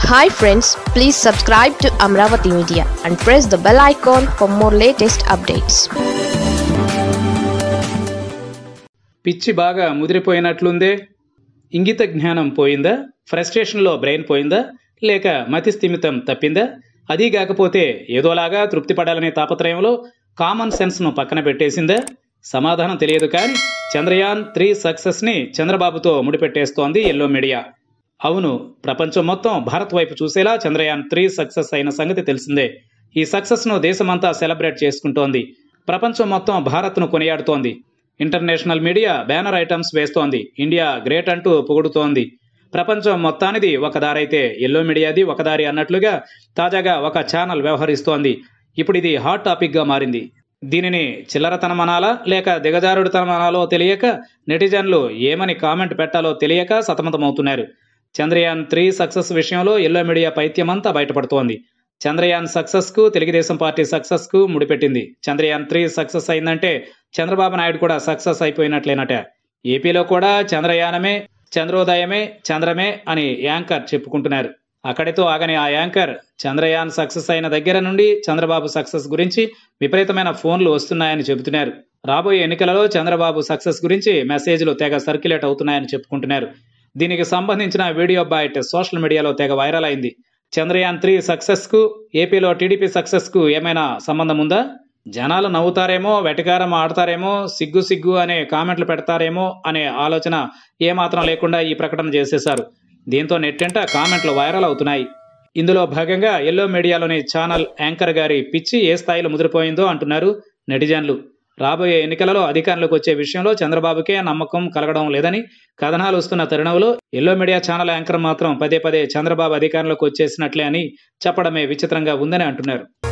hi friends please subscribe to Amaravati media and press the bell icon for more latest updates పిచ్చి బాగా ముదిరిపోయినట్లుందే ఇంగిత జ్ఞానం పోయిందా ఫ్రస్ట్రేషన్లో బ్రెయిన్ పోయిందా లేక మతి స్థిమితం తప్పిందా అదీ కాకపోతే ఏదోలాగా తృప్తి పడాలనే తాపత్రయంలో కామన్ సెన్స్ను పక్కన పెట్టేసిందా సమాధానం తెలియదు కానీ చంద్రయాన్ త్రీ సక్సెస్ని చంద్రబాబుతో ముడిపెట్టేస్తోంది ఎల్లో మీడియా అవును ప్రపంచం మొత్తం భారత్ వైపు చూసేలా చంద్రయాన్ త్రీ సక్సెస్ అయిన సంగతి తెలిసిందే ఈ సక్సెస్ను దేశమంతా సెలబ్రేట్ చేసుకుంటోంది ప్రపంచం మొత్తం భారత్ను కొనియాడుతోంది ఇంటర్నేషనల్ మీడియా బ్యానర్ ఐటమ్స్ వేస్తోంది ఇండియా గ్రేట్ అంటూ పొగుడుతోంది ప్రపంచం మొత్తానిది ఒక దారైతే ఎల్లో మీడియాది ఒక దారి అన్నట్లుగా తాజాగా ఒక ఛానల్ వ్యవహరిస్తోంది ఇప్పుడు ఇది హాట్ టాపిక్గా మారింది దీనిని చిల్లరతనం అనాలా లేక దిగజారుడుతనం అనాలో తెలియక నెటిజన్లు ఏమని కామెంట్ పెట్టాలో తెలియక సతమతమవుతున్నారు చంద్రయాన్ త్రీ సక్సెస్ విషయంలో ఎల్లో మీడియా పైత్యమంతా బయటపడుతోంది చంద్రయాన్ సక్సెస్ కు తెలుగుదేశం పార్టీ సక్సెస్ కు ముడిపెట్టింది చంద్రయాన్ త్రీ సక్సెస్ అయిందంటే చంద్రబాబు నాయుడు కూడా సక్సెస్ అయిపోయినట్లేనట ఏపీలో కూడా చంద్రయానమే చంద్రోదయమే చంద్రమే అని యాంకర్ చెప్పుకుంటున్నారు అక్కడితో ఆగని ఆ యాంకర్ చంద్రయాన్ సక్సెస్ అయిన దగ్గర నుండి చంద్రబాబు సక్సెస్ గురించి విపరీతమైన ఫోన్లు వస్తున్నాయని చెబుతున్నారు రాబోయే ఎన్నికలలో చంద్రబాబు సక్సెస్ గురించి మెసేజ్లు తెగ సర్క్యులేట్ అవుతున్నాయని చెప్పుకుంటున్నారు దీనికి సంబంధించిన వీడియో బయట సోషల్ మీడియాలో తెగ వైరల్ అయింది చంద్రయాన్ త్రీ సక్సెస్ కు ఏపీలో టీడీపీ సక్సెస్ కు ఏమైనా సంబంధం ఉందా జనాలు నవ్వుతారేమో వెటకారం ఆడతారేమో సిగ్గు సిగ్గు అనే కామెంట్లు పెడతారేమో అనే ఆలోచన ఏమాత్రం లేకుండా ఈ ప్రకటన చేసేశారు దీంతో నెట్టెంట కామెంట్లు వైరల్ అవుతున్నాయి ఇందులో భాగంగా ఎల్లో మీడియాలోని ఛానల్ యాంకర్ గారి పిచ్చి ఏ స్థాయిలో ముదిరిపోయిందో అంటున్నారు నెటిజన్లు రాబోయే ఎన్నికలలో అధికారంలోకి వచ్చే విషయంలో చంద్రబాబుకే నమ్మకం కలగడం లేదని కథనాలు వస్తున్న తరుణంలో ఎల్లో మీడియా ఛానల్ యాంకర్ మాత్రం పదే పదే చంద్రబాబు అధికారంలోకి వచ్చేసినట్లే అని చెప్పడమే విచిత్రంగా ఉందని అంటున్నారు